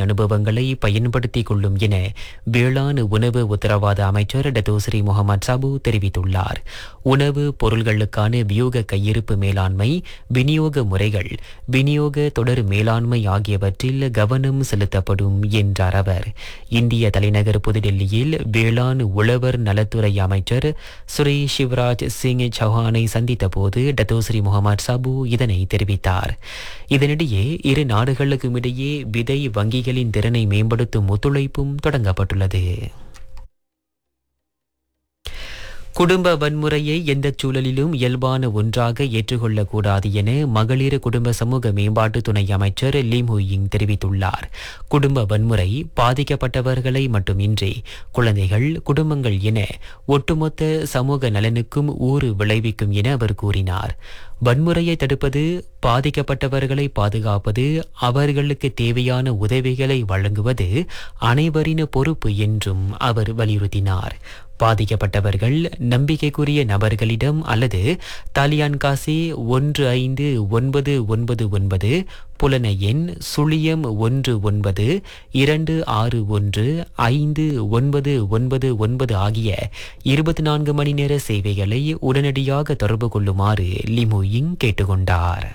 அனுபவங்களை பயன்படுத்திக் கொள்ளும் என வேளாண் உணவு உத்தரவாத அமைச்சர் டத்தோஸ்ரீ முகமது சாபு தெரிவித்துள்ளார் உணவு பொருள்களுக்கான வியூக கையிருப்பு மேலாண்மை விநியோக முறைகள் விநியோக தொடர் மேலாண்மை ஆகியவற்றில் கவனம் செலுத்தப்படும் என்றார் அவர் இந்திய தலைநகர் புதுடெல்லியில் வேளாண் உழவர் நலத்துறை அமைச்சர் ஸ்ரீ சிவராஜ் சிங் சௌஹானை சந்தித்த போது டத்தோஸ்ரீ முகமது சாபு இதனை தெரிவித்தார் இதனிடையே இரு நாடுகளுக்கும் இடையே விதை வங்கிகளின் திறனை மேம்படுத்தும் ஒத்துழைப்பும் தொடங்கப்பட்டுள்ளது குடும்ப வன்முறையை எந்த சூழலிலும் இயல்பான ஒன்றாக ஏற்றுக்கொள்ளக்கூடாது என மகளிர் குடும்ப சமூக மேம்பாட்டு துணை அமைச்சர் லீம் ஹுயிங் தெரிவித்துள்ளார் குடும்ப வன்முறை பாதிக்கப்பட்டவர்களை மட்டுமின்றி குழந்தைகள் குடும்பங்கள் என ஒட்டுமொத்த சமூக நலனுக்கும் ஊறு விளைவிக்கும் என அவர் கூறினார் வன்முறையை தடுப்பது பாதிக்கப்பட்டவர்களை பாதுகாப்பது அவர்களுக்கு தேவையான உதவிகளை வழங்குவது அனைவரின் பொறுப்பு என்றும் அவர் வலியுறுத்தினார் பாதிக்கப்பட்டவர்கள் நம்பிக்கைக்குரிய நபர்களிடம் அல்லது தாலியான் காசி ஒன்று ஐந்து ஒன்பது ஒன்பது ஒன்பது புலன எண் சுழியம் ஒன்று ஒன்பது இரண்டு ஆறு ஒன்று ஐந்து ஒன்பது ஒன்பது ஒன்பது ஆகிய இருபத்தி நான்கு மணி நேர சேவைகளை உடனடியாக தொடர்பு கொள்ளுமாறு லிமுயிங் கேட்டுக்கொண்டார்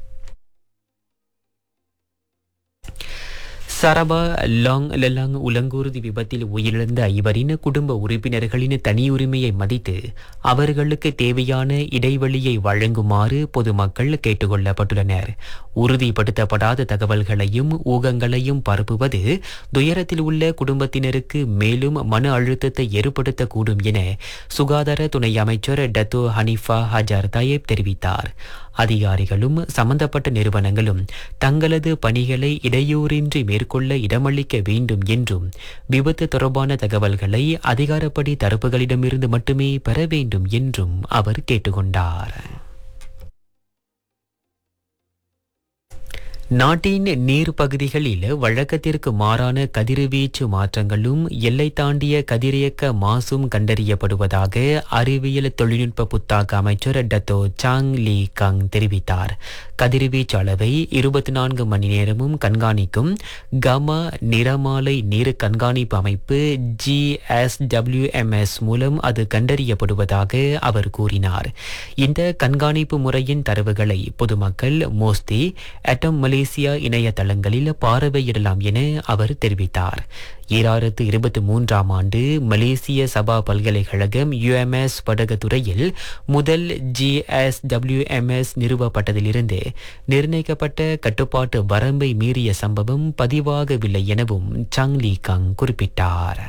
சரபா லாங் லலாங் உலங்கூர்தி விபத்தில் உயிரிழந்த ஐவரின் குடும்ப உறுப்பினர்களின் தனியுரிமையை மதித்து அவர்களுக்கு தேவையான இடைவெளியை வழங்குமாறு பொதுமக்கள் கேட்டுக்கொள்ளப்பட்டுள்ளனர் உறுதிப்படுத்தப்படாத தகவல்களையும் ஊகங்களையும் பரப்புவது துயரத்தில் உள்ள குடும்பத்தினருக்கு மேலும் மன அழுத்தத்தை ஏற்படுத்தக்கூடும் என சுகாதார துணை அமைச்சர் டத்தோ ஹனிஃபா ஹஜார் தயேப் தெரிவித்தார் அதிகாரிகளும் சம்பந்தப்பட்ட நிறுவனங்களும் தங்களது பணிகளை இடையூறின்றி மேற்கொள்ள இடமளிக்க வேண்டும் என்றும் விபத்து தொடர்பான தகவல்களை அதிகாரப்படி தரப்புகளிடமிருந்து மட்டுமே பெற வேண்டும் என்றும் அவர் கேட்டுக்கொண்டார் நாட்டின் நீர் பகுதிகளில் வழக்கத்திற்கு மாறான கதிர்வீச்சு மாற்றங்களும் எல்லை தாண்டிய கதிரியக்க மாசும் கண்டறியப்படுவதாக அறிவியல் தொழில்நுட்ப புத்தாக்க அமைச்சர் டத்தோ சாங் லீ கங் தெரிவித்தார் கதிர்வீச்சு அளவை இருபத்தி நான்கு மணி நேரமும் கண்காணிக்கும் கம நிறமாலை நீர் கண்காணிப்பு அமைப்பு ஜிஎஸ்டபிள்யூஎம்எஸ் மூலம் அது கண்டறியப்படுவதாக அவர் கூறினார் இந்த கண்காணிப்பு முறையின் தரவுகளை பொதுமக்கள் மோஸ்தி அட்டம் மலேசியா இணையதளங்களில் பார்வையிடலாம் என அவர் தெரிவித்தார் ஈராயிரத்து இருபத்தி மூன்றாம் ஆண்டு மலேசிய சபா பல்கலைக்கழகம் யுஎம்எஸ் படகுத்துறையில் முதல் ஜிஎஸ்டபிள்யூஎம்எஸ் நிறுவப்பட்டதிலிருந்து நிர்ணயிக்கப்பட்ட கட்டுப்பாட்டு வரம்பை மீறிய சம்பவம் பதிவாகவில்லை எனவும் சங்லி கங் குறிப்பிட்டார்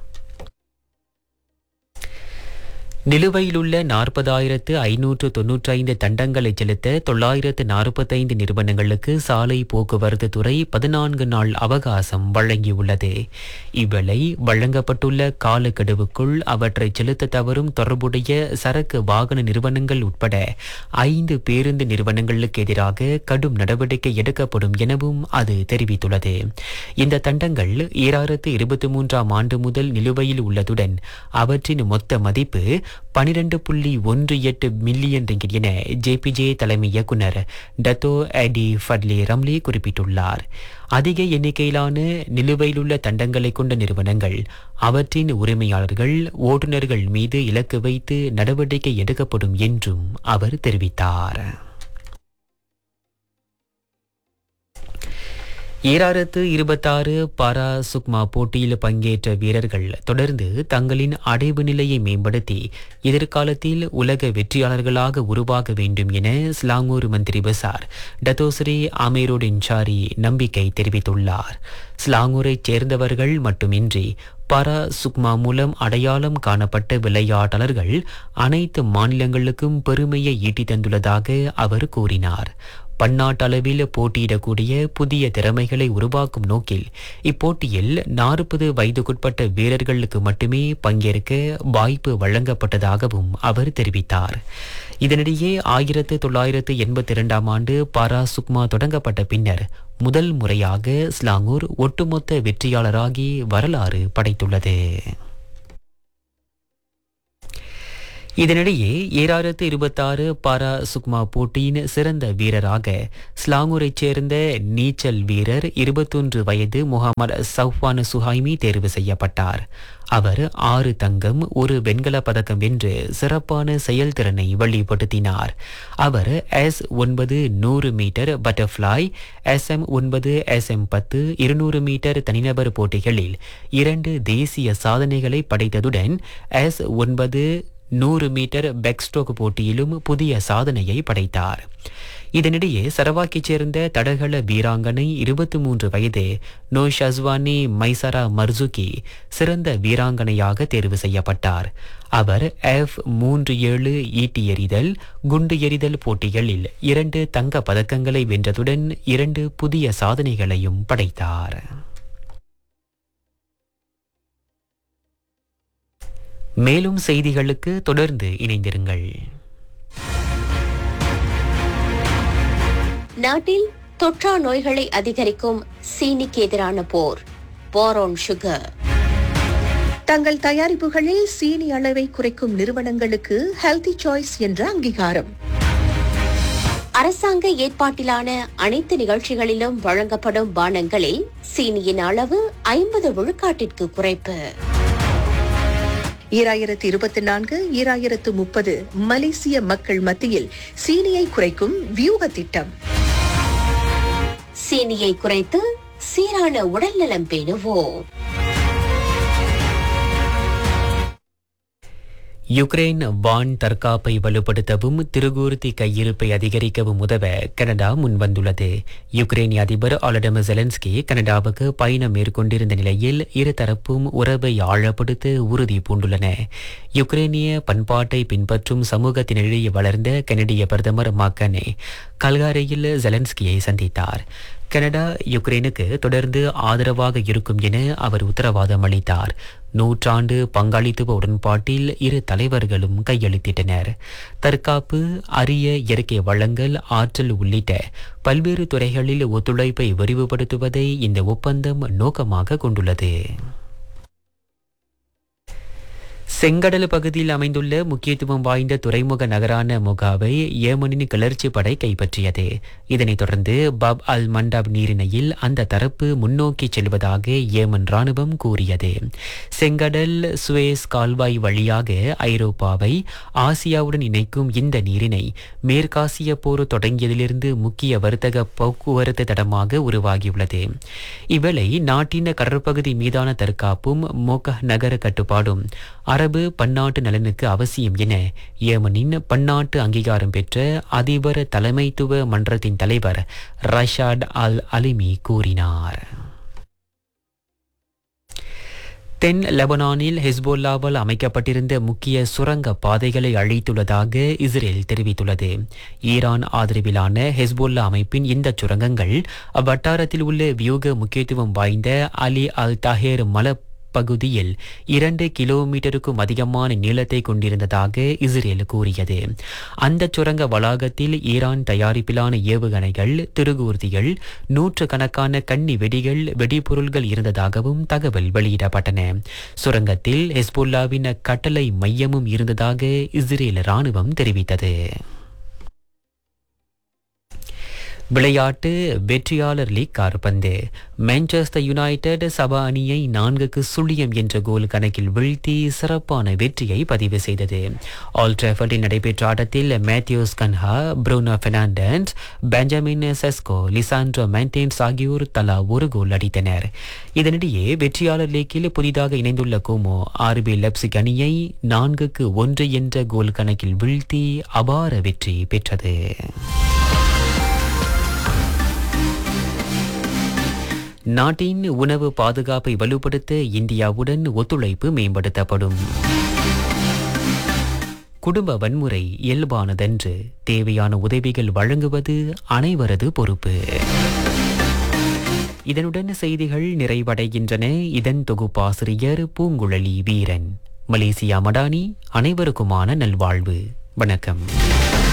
நிலுவையிலுள்ள நாற்பதாயிரத்து ஐநூற்று தொன்னூற்றி ஐந்து தண்டங்களை செலுத்த தொள்ளாயிரத்து நாற்பத்தைந்து நிறுவனங்களுக்கு சாலை போக்குவரத்து துறை பதினான்கு நாள் அவகாசம் வழங்கியுள்ளது இவ்வேளை வழங்கப்பட்டுள்ள காலக்கெடுவுக்குள் அவற்றை செலுத்த தவறும் தொடர்புடைய சரக்கு வாகன நிறுவனங்கள் உட்பட ஐந்து பேருந்து நிறுவனங்களுக்கு எதிராக கடும் நடவடிக்கை எடுக்கப்படும் எனவும் அது தெரிவித்துள்ளது இந்த தண்டங்கள் ஈராயிரத்து இருபத்தி மூன்றாம் ஆண்டு முதல் நிலுவையில் உள்ளதுடன் அவற்றின் மொத்த மதிப்பு பனிரெண்டு புள்ளி ஒன்று எட்டு மில்லியன் ரிங்கிட் என ஜேபிஜே தலைமை இயக்குனர் டத்தோ எடி ஃபட்லி ரம்லி குறிப்பிட்டுள்ளார் அதிக எண்ணிக்கையிலான நிலுவையிலுள்ள தண்டங்களை கொண்ட நிறுவனங்கள் அவற்றின் உரிமையாளர்கள் ஓட்டுநர்கள் மீது இலக்கு வைத்து நடவடிக்கை எடுக்கப்படும் என்றும் அவர் தெரிவித்தார் ஈராயிரத்து இருபத்தாறு பாரா சுக்மா போட்டியில் பங்கேற்ற வீரர்கள் தொடர்ந்து தங்களின் அடைவு நிலையை மேம்படுத்தி எதிர்காலத்தில் உலக வெற்றியாளர்களாக உருவாக வேண்டும் என ஸ்லாங்கூர் மந்திரி பசார் டத்தோஸ்ரீ அமீருடின் சாரி நம்பிக்கை தெரிவித்துள்ளார் ஸ்லாங்கூரைச் சேர்ந்தவர்கள் மட்டுமின்றி பரா சுக்மா மூலம் அடையாளம் காணப்பட்ட விளையாட்டாளர்கள் அனைத்து மாநிலங்களுக்கும் பெருமையை ஈட்டி தந்துள்ளதாக அவர் கூறினார் பன்னாட்டளவில் போட்டியிடக்கூடிய புதிய திறமைகளை உருவாக்கும் நோக்கில் இப்போட்டியில் நாற்பது வயதுக்குட்பட்ட வீரர்களுக்கு மட்டுமே பங்கேற்க வாய்ப்பு வழங்கப்பட்டதாகவும் அவர் தெரிவித்தார் இதனிடையே ஆயிரத்து தொள்ளாயிரத்து எண்பத்தி இரண்டாம் ஆண்டு பாரா சுக்மா தொடங்கப்பட்ட பின்னர் முதல் முறையாக ஸ்லாங்கூர் ஒட்டுமொத்த வெற்றியாளராகி வரலாறு படைத்துள்ளது இதனிடையே ஈராயிரத்து இருபத்தாறு பாரா சுக்மா போட்டியின் சிறந்த வீரராக ஸ்லாங்கூரைச் சேர்ந்த நீச்சல் வீரர் இருபத்தொன்று வயது முகமது சௌஃபான் சுஹைமி தேர்வு செய்யப்பட்டார் அவர் ஆறு தங்கம் ஒரு வெண்கலப் பதக்கம் வென்று சிறப்பான செயல்திறனை வெளிப்படுத்தினார் அவர் எஸ் ஒன்பது நூறு மீட்டர் பட்டர்ஃப்ளை எஸ் எம் ஒன்பது எஸ் எம் பத்து இருநூறு மீட்டர் தனிநபர் போட்டிகளில் இரண்டு தேசிய சாதனைகளை படைத்ததுடன் எஸ் ஒன்பது நூறு மீட்டர் பெக்ஸ்ட்ரோக் போட்டியிலும் புதிய சாதனையை படைத்தார் இதனிடையே சரவாக்கைச் சேர்ந்த தடகள வீராங்கனை இருபத்தி மூன்று வயது நோ ஷஸ்வானி மைசரா மர்சுகி சிறந்த வீராங்கனையாக தேர்வு செய்யப்பட்டார் அவர் எஃப் மூன்று ஏழு ஈட்டி எறிதல் குண்டு எறிதல் போட்டிகளில் இரண்டு தங்க பதக்கங்களை வென்றதுடன் இரண்டு புதிய சாதனைகளையும் படைத்தார் மேலும் செய்திகளுக்கு தொடர்ந்து இணைந்திருங்கள் நாட்டில் தொற்றா நோய்களை அதிகரிக்கும் சீனிக்கு எதிரான போர் போரோன் சுகர் தங்கள் தயாரிப்புகளில் சீனி அளவை குறைக்கும் நிறுவனங்களுக்கு ஹெல்தி சாய்ஸ் என்ற அங்கீகாரம் அரசாங்க ஏற்பாட்டிலான அனைத்து நிகழ்ச்சிகளிலும் வழங்கப்படும் பானங்களில் சீனியின் அளவு ஐம்பது விழுக்காட்டிற்கு குறைப்பு ஈராயிரத்து இருபத்தி நான்கு ஈராயிரத்து முப்பது மலேசிய மக்கள் மத்தியில் சீனியை குறைக்கும் வியூக திட்டம் சீனியை குறைத்து சீரான உடல்நலம் பேணுவோம் யுக்ரைன் வான் தற்காப்பை வலுப்படுத்தவும் திருகூர்த்தி கையிருப்பை அதிகரிக்கவும் உதவ கனடா முன்வந்துள்ளது யுக்ரைனிய அதிபர் ஆலடமர் ஜெலன்ஸ்கி கனடாவுக்கு பயணம் மேற்கொண்டிருந்த நிலையில் இருதரப்பும் உறவை ஆழப்படுத்த உறுதி பூண்டுள்ளன யுக்ரைனிய பண்பாட்டை பின்பற்றும் சமூகத்தினிடையே வளர்ந்த கனடிய பிரதமர் மக்கனே கல்காரியில் ஜெலன்ஸ்கியை சந்தித்தார் கனடா யுக்ரைனுக்கு தொடர்ந்து ஆதரவாக இருக்கும் என அவர் உத்தரவாதம் அளித்தார் நூற்றாண்டு பங்காளித்துவ உடன்பாட்டில் இரு தலைவர்களும் கையெழுத்திட்டனர் தற்காப்பு அரிய இயற்கை வளங்கள் ஆற்றல் உள்ளிட்ட பல்வேறு துறைகளில் ஒத்துழைப்பை விரிவுபடுத்துவதை இந்த ஒப்பந்தம் நோக்கமாக கொண்டுள்ளது செங்கடல் பகுதியில் அமைந்துள்ள முக்கியத்துவம் வாய்ந்த துறைமுக நகரான முகாவை ஏமனின் கிளர்ச்சி படை கைப்பற்றியது இதனைத் தொடர்ந்து பப் அல் மண்டாப் நீரிணையில் அந்த தரப்பு முன்னோக்கி செல்வதாக ஏமன் ராணுவம் கூறியது செங்கடல் சுவேஸ் கால்வாய் வழியாக ஐரோப்பாவை ஆசியாவுடன் இணைக்கும் இந்த நீரிணை மேற்காசிய போர் தொடங்கியதிலிருந்து முக்கிய வர்த்தக போக்குவரத்து தடமாக உருவாகியுள்ளது இவ்வேளை நாட்டின் கடற்பகுதி மீதான தற்காப்பும் மோக நகர கட்டுப்பாடும் அரபு பன்னாட்டு நலனுக்கு அவசியம் என ஏமனின் பன்னாட்டு அங்கீகாரம் பெற்ற அதிபர் தலைமைத்துவ மன்றத்தின் தலைவர் ரஷாட் அல் அலிமி கூறினார் தென் லெபனானில் ஹெஸ்போல்லாவால் அமைக்கப்பட்டிருந்த முக்கிய சுரங்க பாதைகளை அழித்துள்ளதாக இஸ்ரேல் தெரிவித்துள்ளது ஈரான் ஆதரவிலான ஹெஸ்போல்லா அமைப்பின் இந்த சுரங்கங்கள் அவ்வட்டாரத்தில் உள்ள வியூக முக்கியத்துவம் வாய்ந்த அலி அல் தஹேர் மல பகுதியில் இரண்டு கிலோமீட்டருக்கும் அதிகமான நீளத்தை கொண்டிருந்ததாக இஸ்ரேல் கூறியது அந்த சுரங்க வளாகத்தில் ஈரான் தயாரிப்பிலான ஏவுகணைகள் திருகூர்த்திகள் நூற்றுக்கணக்கான கன்னி வெடிகள் வெடிபொருள்கள் இருந்ததாகவும் தகவல் வெளியிடப்பட்டன சுரங்கத்தில் ஹெஸ்புல்லாவின் கட்டளை மையமும் இருந்ததாக இஸ்ரேல் ராணுவம் தெரிவித்தது விளையாட்டு வெற்றியாளர் லீக் கார்பந்து மான்செஸ்டர் யுனைடெட் சபா அணியை நான்குக்கு சுழியம் என்ற கோல் கணக்கில் வீழ்த்தி சிறப்பான வெற்றியை பதிவு செய்தது ஆல் டிராஃபர்டில் நடைபெற்ற ஆட்டத்தில் Matheus Cunha Bruno Fernandes Benjamin Sesko Lisandro மென்டேன்ஸ் ஆகியோர் தலா ஒரு கோல் அடித்தனர் இதனிடையே வெற்றியாளர் லீக்கில் புதிதாக இணைந்துள்ள கோமோ ஆர்பி லெப்சிக் அணியை நான்குக்கு ஒன்று என்ற கோல் கணக்கில் வீழ்த்தி அபார வெற்றி பெற்றது நாட்டின் உணவு பாதுகாப்பை வலுப்படுத்த இந்தியாவுடன் ஒத்துழைப்பு மேம்படுத்தப்படும் குடும்ப வன்முறை இயல்பானதென்று தேவையான உதவிகள் வழங்குவது அனைவரது பொறுப்பு இதனுடன் செய்திகள் நிறைவடைகின்றன இதன் தொகுப்பாசிரியர் பூங்குழலி வீரன் மலேசியா மடானி அனைவருக்குமான நல்வாழ்வு வணக்கம்